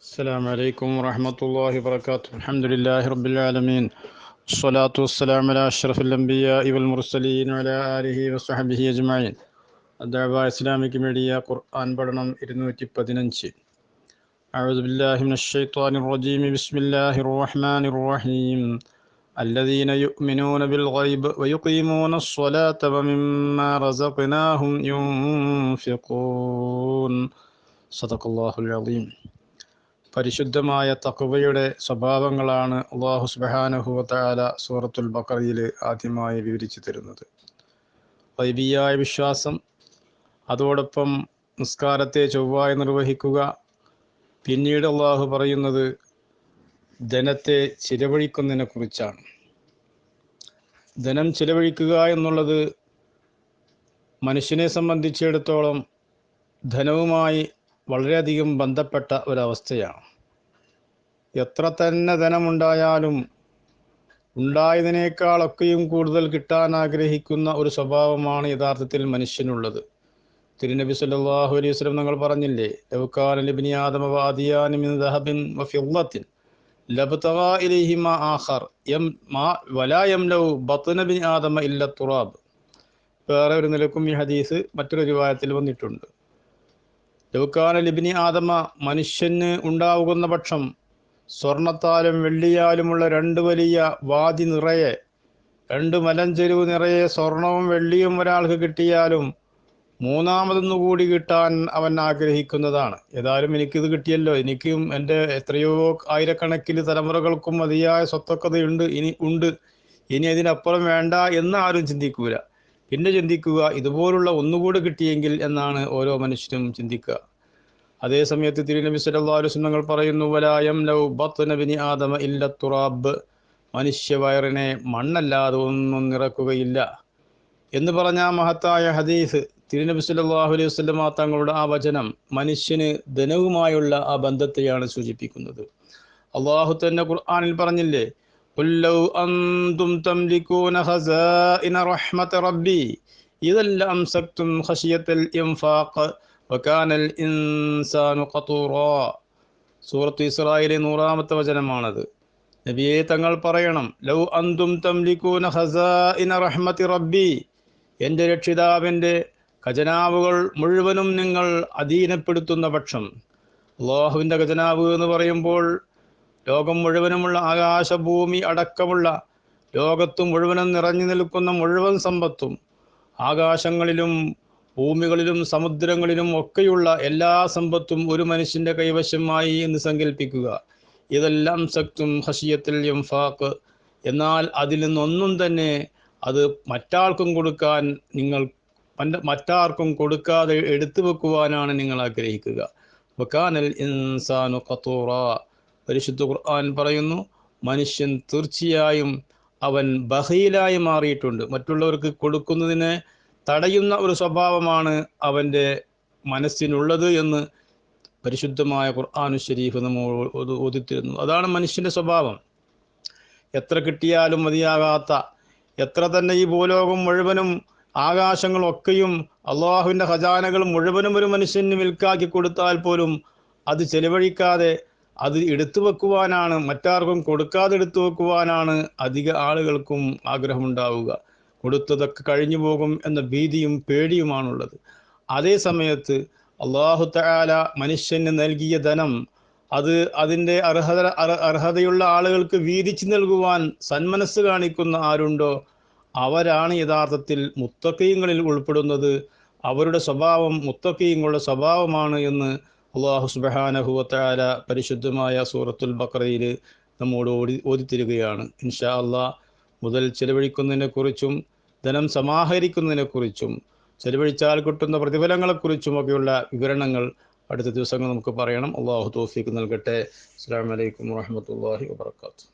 السلام عليكم ورحمة الله وبركاته الحمد لله رب العالمين الصلاة والسلام على أشرف الأنبياء والمرسلين وعلى آله وصحبه أجمعين الدعوة إسلامك ميديا قرآن بدنم إرنوتي بدننشي أعوذ بالله من الشيطان الرجيم بسم الله الرحمن الرحيم الذين يؤمنون بالغيب ويقيمون الصلاة ومما رزقناهم ينفقون صدق الله العظيم പരിശുദ്ധമായ തക്കുവയുടെ സ്വഭാവങ്ങളാണ് അള്ളാഹു സുബാനഹുവല സൂറത്തുൽ ബക്കറയിൽ ആദ്യമായി വിവരിച്ചു തരുന്നത് വൈബിയായ വിശ്വാസം അതോടൊപ്പം നിസ്കാരത്തെ ചൊവ്വായി നിർവഹിക്കുക പിന്നീട് അള്ളാഹു പറയുന്നത് ധനത്തെ ചിലവഴിക്കുന്നതിനെ കുറിച്ചാണ് ധനം ചിലവഴിക്കുക എന്നുള്ളത് മനുഷ്യനെ സംബന്ധിച്ചിടത്തോളം ധനവുമായി വളരെയധികം ബന്ധപ്പെട്ട ഒരവസ്ഥയാണ് എത്ര തന്നെ ധനമുണ്ടായാലും ഉണ്ടായതിനേക്കാളൊക്കെയും കൂടുതൽ കിട്ടാൻ ആഗ്രഹിക്കുന്ന ഒരു സ്വഭാവമാണ് യഥാർത്ഥത്തിൽ മനുഷ്യനുള്ളത് തിരുനബി സല്ലല്ലാഹു അലൈഹി വസല്ലം നിങ്ങൾ പറഞ്ഞില്ലേ ലൗകാന ലിബ്നി ആദമ വാദിയാൻ മിൻ ദഹബിൻ വഫിദ്ദത്തിൻ ലബ്തഗാ ഇലൈഹിമ ആഖർ യം മാ വലാ യംലൗ ബത്ന ബിനി ആദമ ഇല്ല തുറാബ് വേറെ ഒരു നിലക്കും ഈ ഹദീസ് മറ്റൊരു റിവായത്തിൽ വന്നിട്ടുണ്ട് ലൗകാന ലിബിനി ആദമ മനുഷ്യന് ഉണ്ടാവുന്ന പക്ഷം സ്വർണത്താലും വെള്ളിയാലുമുള്ള രണ്ട് വലിയ വാതി നിറയെ രണ്ട് മലഞ്ചെരുവ് നിറയെ സ്വർണവും വെള്ളിയും ഒരാൾക്ക് കിട്ടിയാലും മൂന്നാമതൊന്നു കൂടി കിട്ടാൻ അവൻ ആഗ്രഹിക്കുന്നതാണ് ഏതായാലും എനിക്കിത് കിട്ടിയല്ലോ എനിക്കും എൻ്റെ എത്രയോ ആയിരക്കണക്കിന് തലമുറകൾക്കും മതിയായ സ്വത്തൊക്കതയുണ്ട് ഇനി ഉണ്ട് ഇനി അതിനപ്പുറം വേണ്ട എന്ന് ആരും ചിന്തിക്കൂല പിന്നെ ചിന്തിക്കുക ഇതുപോലുള്ള ഒന്നുകൂടി കിട്ടിയെങ്കിൽ എന്നാണ് ഓരോ മനുഷ്യനും ചിന്തിക്കുക അതേ സമയത്ത് തിരുനബി സല്ലാസ്ലങ്ങൾ പറയുന്നു വലായം ലൗ ബത്നബിനി ആദമ ഇല്ല തുറാബ് മനുഷ്യ വയറിനെ മണ്ണല്ലാതെ ഒന്നും നിറക്കുകയില്ല എന്ന് പറഞ്ഞ മഹത്തായ ഹദീസ് തിരുനബി സല്ലാഹു അലൈഹി വസ്ലമ തങ്ങളുടെ ആ വചനം മനുഷ്യന് ധനവുമായുള്ള ആ ബന്ധത്തെയാണ് സൂചിപ്പിക്കുന്നത് അള്ളാഹു തന്നെ ഖുർആാനിൽ പറഞ്ഞില്ലേ قل لو أنتم تملكون خزائن رحمة ربي إذا لأمسكتم خشية الإنفاق وكان الإنسان قطورا സൂറത്ത് ഇസ്രായേലി നൂറാമത്തെ വചനമാണത് നബിയെ തങ്ങൾ പറയണം ലൗ അന്തും തംലിക്കൂന ഖസാഇന റഹ്മത്തി റബ്ബി എൻ്റെ രക്ഷിതാവിൻ്റെ ഖജനാവുകൾ മുഴുവനും നിങ്ങൾ അധീനപ്പെടുത്തുന്ന പക്ഷം അള്ളാഹുവിൻ്റെ ഖജനാവ് എന്ന് പറയുമ്പോൾ ലോകം മുഴുവനുമുള്ള ആകാശഭൂമി അടക്കമുള്ള ലോകത്തും മുഴുവനും നിറഞ്ഞു നിൽക്കുന്ന മുഴുവൻ സമ്പത്തും ആകാശങ്ങളിലും ഭൂമികളിലും സമുദ്രങ്ങളിലും ഒക്കെയുള്ള എല്ലാ സമ്പത്തും ഒരു മനുഷ്യന്റെ കൈവശമായി എന്ന് സങ്കല്പിക്കുക ഇതെല്ലാം സക്തും ഹഷിയത്തിൽ എംഫാക്ക് എന്നാൽ അതിൽ നിന്നൊന്നും തന്നെ അത് മറ്റാൾക്കും കൊടുക്കാൻ നിങ്ങൾ മറ്റാർക്കും കൊടുക്കാതെ എടുത്തു വെക്കുവാനാണ് നിങ്ങൾ ആഗ്രഹിക്കുക വക്കാനൽ ഇൻസാനു ഖത്തൂറ പരിശുദ്ധ ഖുർആൻ പറയുന്നു മനുഷ്യൻ തീർച്ചയായും അവൻ ബഹയിലായി മാറിയിട്ടുണ്ട് മറ്റുള്ളവർക്ക് കൊടുക്കുന്നതിന് തടയുന്ന ഒരു സ്വഭാവമാണ് അവൻ്റെ മനസ്സിനുള്ളത് എന്ന് പരിശുദ്ധമായ ഖുർആാനു ഷരീഫ് നമ്മൾ ഓതിത്തിരുന്നു അതാണ് മനുഷ്യൻ്റെ സ്വഭാവം എത്ര കിട്ടിയാലും മതിയാകാത്ത എത്ര തന്നെ ഈ ഭൂലോകം മുഴുവനും ആകാശങ്ങളൊക്കെയും അള്ളാഹുവിൻ്റെ ഖജാനകൾ മുഴുവനും ഒരു മനുഷ്യന് വിൽക്കാക്കി കൊടുത്താൽ പോലും അത് ചെലവഴിക്കാതെ അത് എടുത്തു വെക്കുവാനാണ് മറ്റാർക്കും കൊടുക്കാതെ എടുത്തു വെക്കുവാനാണ് അധിക ആളുകൾക്കും ആഗ്രഹമുണ്ടാവുക കൊടുത്തതൊക്കെ കഴിഞ്ഞു പോകും എന്ന ഭീതിയും പേടിയുമാണുള്ളത് അതേ സമയത്ത് അള്ളാഹു തആല മനുഷ്യന് നൽകിയ ധനം അത് അതിൻ്റെ അർഹത അർഹതയുള്ള ആളുകൾക്ക് വീതിച്ചു നൽകുവാൻ സന്മനസ് കാണിക്കുന്ന ആരുണ്ടോ അവരാണ് യഥാർത്ഥത്തിൽ മുത്തക്കീങ്ങളിൽ ഉൾപ്പെടുന്നത് അവരുടെ സ്വഭാവം മുത്തക്കീങ്ങളുടെ സ്വഭാവമാണ് എന്ന് അള്ളാഹു സുബഹാനഹുവത്താല പരിശുദ്ധമായ സൂറത്തുൽ ബക്രയിൽ നമ്മോട് ഓടി ഓതിത്തരികയാണ് ഇൻഷാ അള്ളാഹ് മുതൽ ചെലവഴിക്കുന്നതിനെക്കുറിച്ചും ധനം സമാഹരിക്കുന്നതിനെക്കുറിച്ചും ചെലവഴിച്ചാൽ കിട്ടുന്ന പ്രതിഫലങ്ങളെക്കുറിച്ചുമൊക്കെയുള്ള വിവരണങ്ങൾ അടുത്ത ദിവസങ്ങൾ നമുക്ക് പറയണം അള്ളാഹു തോഫിക്ക് നൽകട്ടെ അസ്സാം വലൈക്കും വാഹമത്തല്ലാഹി വാബർക്കാത്തു